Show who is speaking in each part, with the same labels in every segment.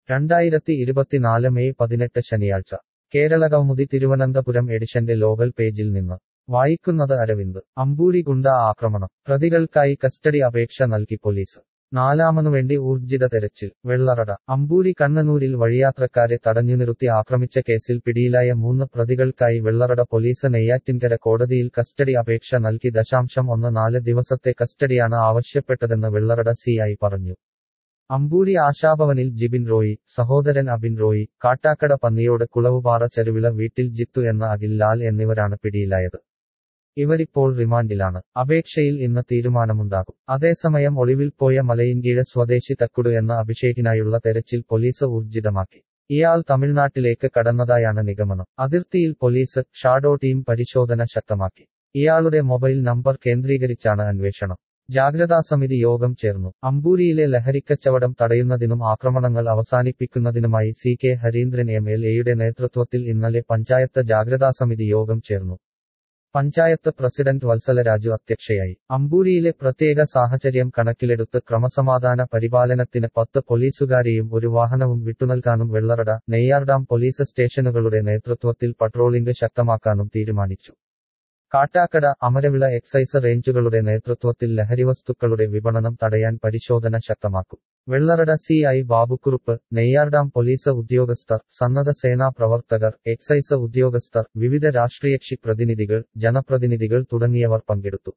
Speaker 1: രണ്ടായിരത്തി ഇരുപത്തിനാല് മെയ് പതിനെട്ട് ശനിയാഴ്ച കേരള കൗമുദി തിരുവനന്തപുരം എഡിഷന്റെ ലോകൽ പേജിൽ നിന്ന് വായിക്കുന്നത് അരവിന്ദ് അമ്പൂരി ഗുണ്ട ആക്രമണം പ്രതികൾക്കായി കസ്റ്റഡി അപേക്ഷ നൽകി പോലീസ് നാലാമനുവേണ്ടി ഊർജിത തെരച്ചിൽ വെള്ളറട അമ്പൂരി കണ്ണനൂരിൽ വഴിയാത്രക്കാരെ തടഞ്ഞുനിറുത്തി ആക്രമിച്ച കേസിൽ പിടിയിലായ മൂന്ന് പ്രതികൾക്കായി വെള്ളറട പോലീസ് നെയ്യാറ്റിൻകര കോടതിയിൽ കസ്റ്റഡി അപേക്ഷ നൽകി ദശാംശം ഒന്ന് നാല് ദിവസത്തെ കസ്റ്റഡിയാണ് ആവശ്യപ്പെട്ടതെന്ന് വെള്ളറട സിഐ പറഞ്ഞു അമ്പൂരി ആശാഭവനിൽ ജിബിൻ റോയി സഹോദരൻ അബിൻ റോയി കാട്ടാക്കട പന്നിയോട് കുളവുപാറ ചെരുവിള വീട്ടിൽ ജിത്തു എന്ന അഖിൽ ലാൽ എന്നിവരാണ് പിടിയിലായത് ഇവരിപ്പോൾ റിമാൻഡിലാണ് അപേക്ഷയിൽ ഇന്ന് തീരുമാനമുണ്ടാകും അതേസമയം ഒളിവിൽ പോയ മലയിൻകീഴ സ്വദേശി തക്കുടു എന്ന അഭിഷേകിനായുള്ള തെരച്ചിൽ പോലീസ് ഊർജിതമാക്കി ഇയാൾ തമിഴ്നാട്ടിലേക്ക് കടന്നതായാണ് നിഗമനം അതിർത്തിയിൽ പോലീസ് ഷാഡോ ടീം പരിശോധന ശക്തമാക്കി ഇയാളുടെ മൊബൈൽ നമ്പർ കേന്ദ്രീകരിച്ചാണ് അന്വേഷണം ജാഗ്രതാസമിതി യോഗം ചേർന്നു അമ്പൂരിയിലെ ലഹരിക്കച്ചവടം തടയുന്നതിനും ആക്രമണങ്ങൾ അവസാനിപ്പിക്കുന്നതിനുമായി C K Hareendran M L എയുടെ നേതൃത്വത്തിൽ ഇന്നലെ പഞ്ചായത്ത് ജാഗ്രതാസമിതി യോഗം ചേർന്നു പഞ്ചായത്ത് പ്രസിഡന്റ് വത്സലരാജു അധ്യക്ഷയായി അമ്പൂരിയിലെ പ്രത്യേക സാഹചര്യം കണക്കിലെടുത്ത് ക്രമസമാധാന പരിപാലനത്തിന് പത്ത് പോലീസുകാരെയും ഒരു വാഹനവും വിട്ടുനൽകാനും വെള്ളറട നെയ്യാർഡാം പോലീസ് സ്റ്റേഷനുകളുടെ നേതൃത്വത്തിൽ പട്രോളിംഗ് ശക്തമാക്കാനും തീരുമാനിച്ചു കാട്ടാക്കട അമരവിള എക്സൈസ് റേഞ്ചുകളുടെ നേതൃത്വത്തിൽ ലഹരിവസ്തുക്കളുടെ വിപണനം തടയാൻ പരിശോധന ശക്തമാക്കും Vellarada C I Babu Kurup Neyyar Dam police ഉദ്യോഗസ്ഥർ സന്നദ്ധ സേനാ പ്രവർത്തകർ എക്സൈസ് ഉദ്യോഗസ്ഥർ വിവിധ രാഷ്ട്രീയകക്ഷി പ്രതിനിധികൾ ജനപ്രതിനിധികൾ തുടങ്ങിയവർ പങ്കെടുത്തു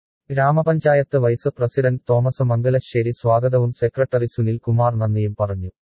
Speaker 1: ഗ്രാമപഞ്ചായത്ത് വൈസ് പ്രസിഡന്റ് തോമസ് മംഗലശ്ശേരി സ്വാഗതവും സെക്രട്ടറി സുനിൽ കുമാർ നന്ദിയും പറഞ്ഞു